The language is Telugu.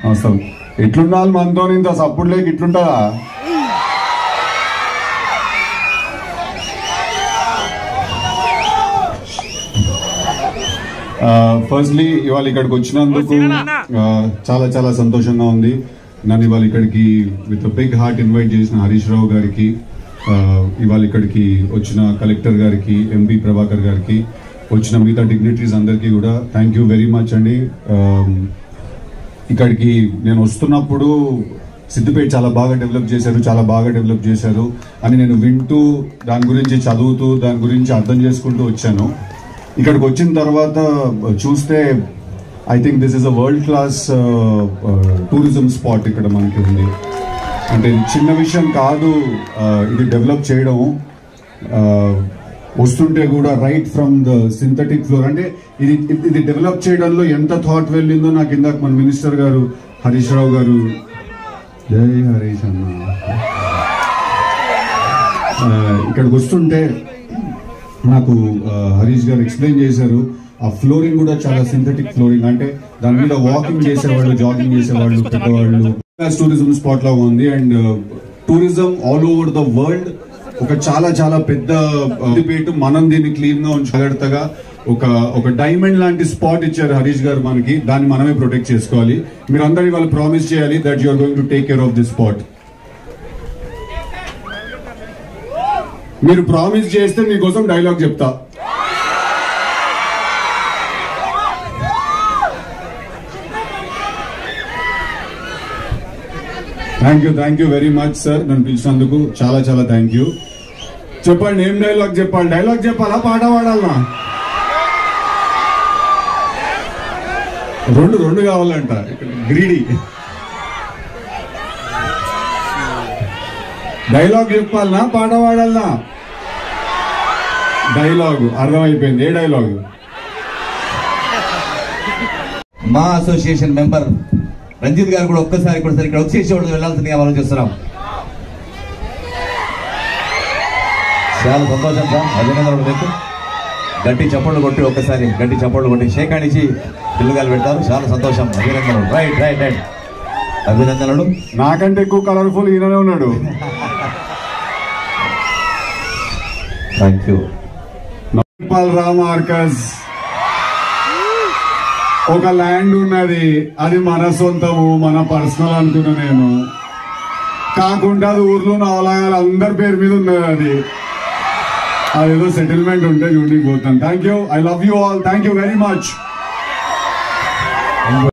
అవసరం ఎట్లుండాలి మనతో ఇంత సపోర్ట్ లేక ఇట్లుంటుందా ఫస్ట్లీ ఇవాళ ఇక్కడికి వచ్చినందుకు ఆ, చాలా చాలా సంతోషంగా ఉంది నన్ను ఇవాళ ఇక్కడికి విత్ బిగ్ హార్ట్ ఇన్వైట్ చేసిన హరీష్ రావు గారికి ఆ, ఇవాళ ఇక్కడికి వచ్చిన కలెక్టర్ గారికి ఎంపీ ప్రభాకర్ గారికి వచ్చిన మిగతా డిగ్నిటరీస్ అందరికీ కూడా థ్యాంక్ యూ వెరీ మచ్ అండి ఆ, ఇక్కడికి నేను వస్తున్నప్పుడు సిద్దిపేట చాలా బాగా డెవలప్ చేశారు చాలా బాగా డెవలప్ చేశారు అని నేను వింటూ దాని గురించి చదువుతూ దాని గురించి అర్థం చేసుకుంటూ వచ్చాను ఇక్కడికి వచ్చిన తర్వాత చూస్తే I think this is a world class tourism spot ఇక్కడ మనకి ఉంది అంటే ఇది చిన్న విషయం కాదు ఆ, ఇది డెవలప్ చేయడం ఆ, వస్తుంటే కూడా right from the synthetic floor అంటే ఇది ఇది- ఇది డెవలప్ చేయడంలో ఎంత థాట్ వెళ్ళిందో నాకు ఇందాక మన మినిస్టర్ గారు హరీష్ రావు గారు జై హరీష్ అన్న ఆ, ఇక్కడికి వస్తుంటే నాకు ఆ, హరీష్ గారు ఎక్స్ప్లెయిన్ చేశారు ఆ ఫ్లోరింగ్ కూడా చాలా సింథటిక్ ఫ్లోరింగ్ అంటే దాని మీద వాకింగ్ చేసేవాళ్ళు జాగింగ్ చేసేవాళ్ళు పెద్దవాళ్ళు టూరిజం స్పాట్ లా ఉంది and tourism all over the world ఒక చాలా చాలా పెద్ద పేటు మనం దీన్ని క్లీన్ గా ఉంచి జాగ్రత్తగా ఒక ఒక డైమండ్ లాంటి స్పాట్ ఇచ్చారు హరీష్ గారు మనకి దాన్ని మనమే ప్రొటెక్ట్ చేసుకోవాలి మీరు అందరి వాళ్ళు ప్రామిస్ చేయాలి that you are going to take care of this spot మీరు ప్రామిస్ చేస్తే మీకోసం డైలాగ్ చెప్తా thank you thank you very much sir నన్ను పిలిచినందుకు చాలా చాలా థ్యాంక్ యూ చెప్పండి ఏం డైలాగ్ చెప్పాలి డైలాగ్ చెప్పాలా పాట పాడాలనా రెండు రెండు కావాలంట గ్రీడీ డైలాగ్ చెప్పాలనా పాట పాడాలనా డైలాగ్ అర్థమైపోయింది ఏ డైలాగ్ మా అసోసియేషన్ మెంబర్ రంజిత్ గారు కూడా ఒక్కసారి కూడా సరే ఇక్కడ వచ్చేసేవాడు వెళ్ళాల్సిందిగా ఆలోచిస్తున్నాం చాలా సంతోషం సార్ అభినందనలు మీకు గట్టి చప్పట్లు కొట్టి ఒక్కసారి గట్టి చప్పట్లు కొట్టి షేకాడిచి పిల్లగాలు పెడతారు చాలా సంతోషం అభినందనలు రైట్ రైట్ రైట్ అభినందనలు నాకంటే ఎక్కువ కలర్ఫుల్ ఈయననే ఉన్నాడు థ్యాంక్ యూ నోపాల్ రామ్ ఆర్కస్ ఒక ల్యాండ్ ఉన్నది అది మన సొంతము మన పర్సనల్ అనుకున్నా నేను కాకుండా అది ఊర్లో ఉన్న అవలయాలు అందరి పేరు మీద ఉన్నది అది అదేదో సెటిల్మెంట్ ఉంటే చూడండి పోతాను thank you I love you all thank you very much